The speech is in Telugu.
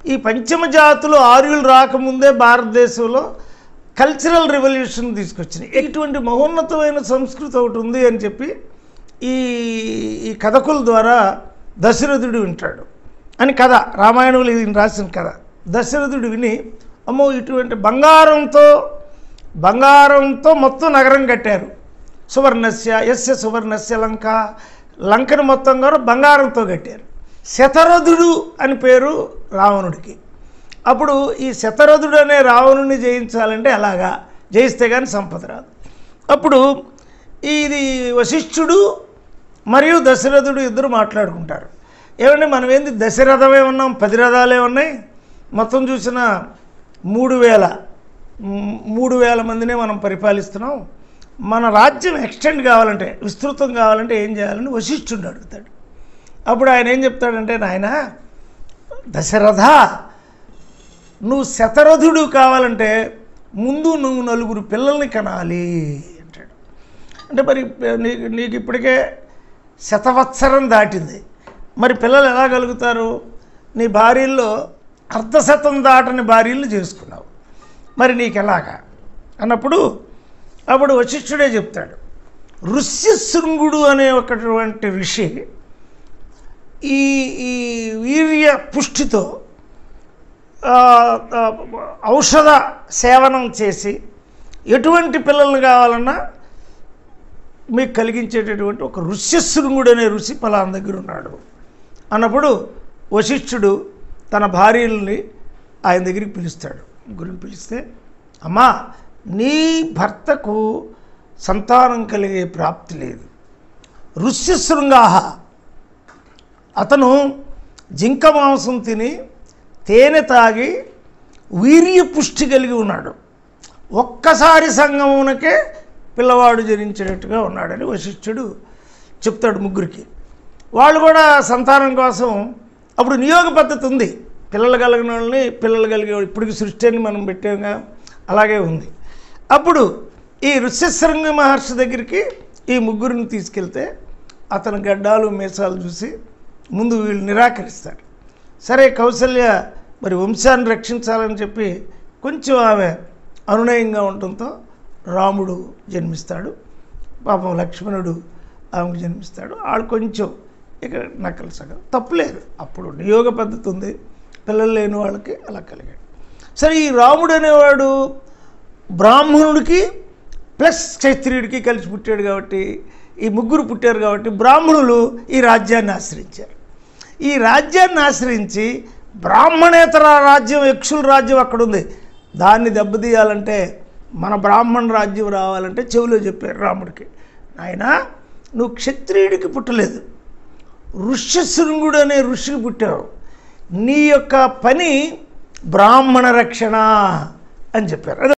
ఈ పంచమ జాతులు ఆర్యులు రాకముందే భారతదేశంలో కల్చరల్ రెవల్యూషన్ తీసుకొచ్చినాయి ఇటువంటి మహోన్నతమైన సంస్కృతి ఒకటి ఉంది అని చెప్పి ఈ ఈ కథకుల ద్వారా దశరథుడు వింటాడు అని కథ రామాయణంలో ఇది రాసిన కథ దశరథుడు విని అమ్మో ఇటువంటి బంగారంతో బంగారంతో మొత్తం నగరం కట్టారు సువర్ణస్య ఎస్య సువర్ణస్య లంక లంకను మొత్తం కూడా బంగారంతో కట్టారు శతరథుడు అని పేరు రావణుడికి అప్పుడు ఈ శతరథుడు అనే రావణుని జయించాలంటే అలాగా జయిస్తే కానీ సంపద రాదు అప్పుడు ఇది వశిష్ఠుడు మరియు దశరథుడు ఇద్దరు మాట్లాడుకుంటారు ఏమంటే మనం ఏంది దశరథమే ఉన్నాం పది రథాలే ఉన్నాయి మొత్తం చూసిన మూడు వేల మ్, మూడు వేల మందినే మనం పరిపాలిస్తున్నాం మన రాజ్యం ఎక్స్టెండ్ కావాలంటే విస్తృతం కావాలంటే ఏం చేయాలని వశిష్ఠుడు అడుగుతాడు అప్పుడు ఆయన ఏం చెప్తాడంటే నాయన దశరథ నువ్వు శతరథుడు కావాలంటే ముందు నువ్వు నలుగురు పిల్లల్ని కనాలి అంటాడు అంటే మరి నీకు నీకు ఇప్పటికే శతవత్సరం దాటింది మరి పిల్లలు ఎలా కలుగుతారు నీ భార్యల్లో అర్ధశతం దాటని భార్యలు చేసుకున్నావు మరి నీకు ఎలాగా అన్నప్పుడు అప్పుడు వశిష్ఠుడే చెప్తాడు ఋష్యశృంగుడు అనే ఒకటువంటి ఋషి ఈ ఈ వీర్య పుష్టితో ఆ, ఆ, ఔషధ సేవనం చేసి ఎటువంటి పిల్లల్ని కావాలన్నా మీకు కలిగించేటటువంటి ఒక ఋష్యశృంగుడు అనే ఋషి పలానా దగ్గర ఉన్నాడు అన్నప్పుడు వశిష్ఠుడు తన భార్యల్ని ఆయన దగ్గరికి పిలుస్తాడు ముగ్గురిని పిలిస్తే అమ్మా నీ భర్తకు సంతానం కలిగే ప్రాప్తి లేదు ఋష్యశృంగాహ అతను జింక మాంసం తిని తేనె తాగి వీర్య పుష్టి కలిగి ఉన్నాడు ఒక్కసారి సంగమునకే పిల్లవాడు జరించినట్టుగా ఉన్నాడని వశిష్ఠుడు చెప్తాడు ముగ్గురికి వాళ్ళు కూడా సంతానం కోసం అప్పుడు నియోగ పద్ధతి ఉంది పిల్లలు కలిగిన వాళ్ళని పిల్లలు కలిగే ఇప్పటికి సృష్టి అని మనం పెట్టాంగా అలాగే ఉంది అప్పుడు ఈ ఋష్యశృంగ మహర్షి దగ్గరికి ఈ ముగ్గురిని తీసుకెళ్తే అతని గడ్డాలు మీసాలు చూసి ముందు వీళ్ళు నిరాకరిస్తాడు సరే కౌసల్య మరి వంశాన్ని రక్షించాలని చెప్పి కొంచెం ఆమె అనునయంగా ఉండటంతో రాముడు జన్మిస్తాడు పాపం లక్ష్మణుడు ఆమెకు జన్మిస్తాడు ఆడు కొంచెం ఇక నకలు సగం తప్పులేదు అప్పుడు నియోగ పద్ధతి ఉంది పిల్లలు లేని వాళ్ళకి అలా కలిగాడు సరే ఈ రాముడు అనేవాడు బ్రాహ్మణుడికి ప్లస్ క్షత్రియుడికి కలిసి పుట్టాడు కాబట్టి ఈ ముగ్గురు పుట్టారు కాబట్టి బ్రాహ్మణులు ఈ రాజ్యాన్ని ఆశ్రయించారు ఈ రాజ్యాన్ని ఆశ్రయించి బ్రాహ్మణేతర రాజ్యం యక్షుల రాజ్యం అక్కడ ఉంది దాన్ని దెబ్బతీయాలంటే మన బ్రాహ్మణ రాజ్యం రావాలంటే చెవిలో చెప్పారు రాముడికి ఆయన నువ్వు క్షత్రియుడికి పుట్టలేదు ఋష్యశృంగుడు అనే ఋషికి పుట్టావు నీ యొక్క పని బ్రాహ్మణ రక్షణ అని చెప్పారు